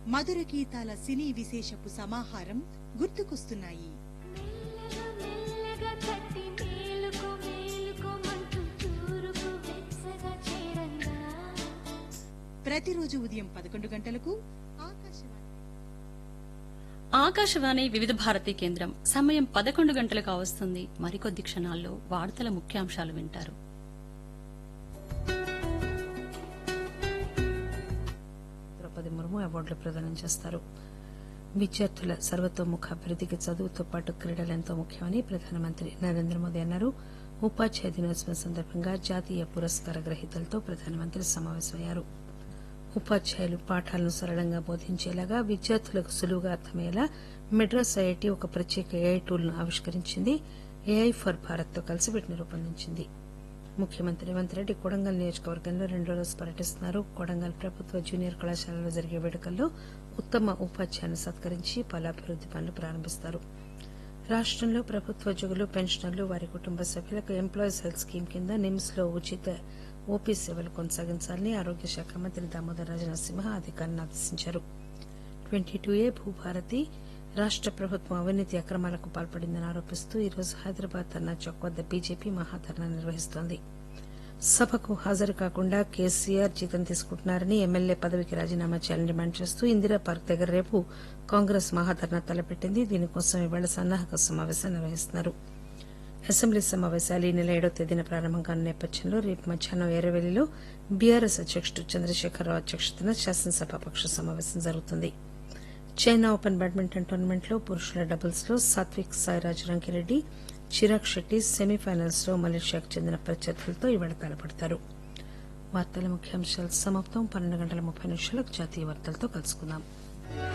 మధుర గీతాల సినీ విశేషపు సమాహారం గుర్తుకొస్తున్నాయి మెల్లగా మెల్లగా తట్టి మేలుకో మేలుకోమంటూ తూరుకు వెచ్చగా చేరంగా ప్రతిరోజు ఉదయం పదకొండు గంటలకు ఆకాశవాణి ఆకాశవాణి వివిధ భారతి కేంద్రం సమయం పదకొండు గంటలకు వస్తుంది మరికొద్ది క్షణాల్లో వార్తల ముఖ్యాంశాలు వింటారు ద్రౌపది ముర్ము అవార్డులు ప్రదానం చేస్తారు విద్యార్థుల సర్వతోముఖ అభివృద్దికి చదువుతో పాటు క్రీడలు ఎంతో ముఖ్యమని ప్రధానమంత్రి నరేంద్ర మోదీ అన్నారు ఉపాధ్యాయ దినోత్సవం సందర్భంగా జాతీయ పురస్కార గ్రహీతలతో ప్రధానమంత్రి సమావేశమయ్యారు ఉపాధ్యాయులు పాఠాలను సరళంగా బోధించేలాగా విద్యార్థులకు సులువుగా అర్థమయ్యేలా మెడ్రాస్ ఐఐటి ఒక ప్రత్యేక ఏఐ టూల్ను ఆవిష్కరించింది ఏఐ ఫర్ భారత్ తో కలిసి వీటిని రూపొందించింది ముఖ్యమంత్రి రేవంత్ రెడ్డి కొడంగల్ నియోజకవర్గంలో రెండో రోజు పర్యటిస్తున్నారు కొడంగల్ ప్రభుత్వ జూనియర్ కళాశాలలో జరిగే వేడుకల్లో ఉత్తమ ఉపాధ్యాయులను సత్కరించి పలు అభివృద్ది పనులు ప్రారంభిస్తారు రాష్టంలో ప్రభుత్వోద్యోగులు పెన్షనర్లు వారి కుటుంబ సభ్యులకు ఎంప్లాయీస్ హెల్త్ స్కీమ్ కింద నిమ్స్ లో ఉచిత ఓపీ సేవలు కొనసాగించాలని ఆరోగ్య శాఖ మంత్రి దామోదర్ రాజనరసింహ అధికారులను ఆదేశించారు ట్వంటీ టూ ఏ భూభారతి రాష్ట ప్రభుత్వం అవినీతి అక్రమాలకు పాల్పడిందని ఆరోపిస్తూ ఈరోజు హైదరాబాద్ ధర్నా చౌక్ వద్ద బీజేపీ మహాధర్నా నిర్వహిస్తోంది సభకు హాజరు కాకుండా కేసీఆర్ జీతం తీసుకుంటున్నారని ఎమ్మెల్యే పదవికి రాజీనామా చేయాలని డిమాండ్ చేస్తూ ఇందిరా పార్క్ దగ్గర రేపు కాంగ్రెస్ మహాధర్నా తలపెట్టింది దీనికోసం ఇవాళ సన్నాహక సమావేశం నిర్వహిస్తున్నారు అసెంబ్లీ సమావేశాలు ఈ నెల ఏడో తేదీన ప్రారంభం కానున్న నేపథ్యంలో రేపు మధ్యాహ్నం ఎర్రవెల్లిలో బీఆర్ఎస్ అధ్యకుడు చంద్రశేఖరరావు అధ్యక్షతన శాసనసభాపక్ష సమావేశం జరుగుతుంది చైనా ఓపెన్ బ్యాడ్మింటన్ టోర్నమెంట్ లో పురుషుల డబుల్స్ లో సాత్విక్ సాయిరాజ్ రంకిరెడ్డి చిరాగ్ శెట్టి సెమీఫైనల్స్ లో మలేషియాకు చెందిన ప్రత్యర్థులతో ఇవాళ తలపడతారు వార్తల ముఖ్యాంశాలు సమాప్తం పన్నెండు గంటల ముప్పై నిమిషాలకు జాతీయ వార్తలతో కలుసుకుందాం